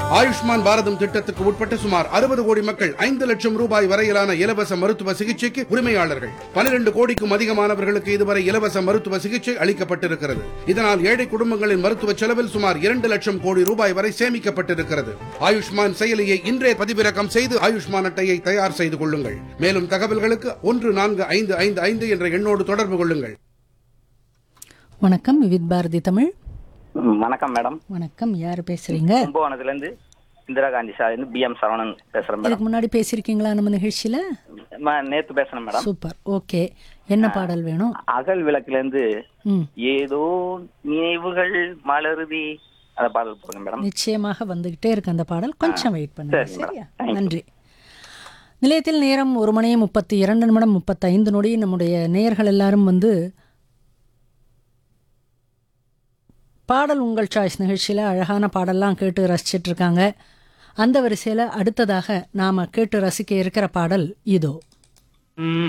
ஆயுஷ்மான் பாரதம் திட்டத்துக்கு உட்பட்ட சுமார் அறுபது கோடி மக்கள் ஐந்து லட்சம் ரூபாய் வரையிலான இலவச மருத்துவ சிகிச்சைக்கு உரிமையாளர்கள் பனிரெண்டு கோடிக்கும் அதிகமானவர்களுக்கு இதுவரை இலவச மருத்துவ சிகிச்சை அளிக்கப்பட்டிருக்கிறது இதனால் ஏழை குடும்பங்களின் மருத்துவ செலவில் சுமார் இரண்டு லட்சம் கோடி ரூபாய் வரை சேமிக்கப்பட்டிருக்கிறது ஆயுஷ்மான் செயலியை இன்றே பதிவிறக்கம் செய்து ஆயுஷ்மான் அட்டையை தயார் செய்து கொள்ளுங்கள் மேலும் தகவல்களுக்கு ஒன்று நான்கு ஐந்து ஐந்து ஐந்து என்ற எண்ணோடு தொடர்பு கொள்ளுங்கள் வணக்கம் விவித் பாரதி தமிழ் ம், வணக்கம் மேடம் வணக்கம் யார் பேசுறீங்க கும்பகோணத்துல இருந்து இந்திரா காந்தி சார் இருந்து பிஎம் சரவணன் பேசுறேன் மேடம் இதுக்கு முன்னாடி பேசியிருக்கீங்களா நம்ம நிகழ்ச்சியில ம- நேத்து பேசுறேன் மேடம் சூப்பர் ஓகே என்ன பாடல் வேணும் அகல் விளக்குல இருந்து ம் ஏதோ நினைவுகள் மலருதி அந்த பாடல் போடுங்க மேடம் நிச்சயமாக வந்துகிட்டே இருக்கு அந்த பாடல் கொஞ்சம் வெயிட் பண்ணுங்க சரிங்க சரியா நன்றி நிலையத்தில் நேரம் ஒரு மணி முப்பத்தி இரண்டு நிமிடம் முப்பத்தைந்து நொடி நம்முடைய நேயர்கள் எல்லாரும் வந்து பாடல் உங்கள் சாய்ஸ் நிகழ்ச்சியில் அழகான பாடல்லாம் கேட்டு ரசிச்சிட்டு இருக்காங்க அந்த வரிசையில் அடுத்ததாக நாம் கேட்டு ரசிக்க இருக்கிற பாடல் இதோ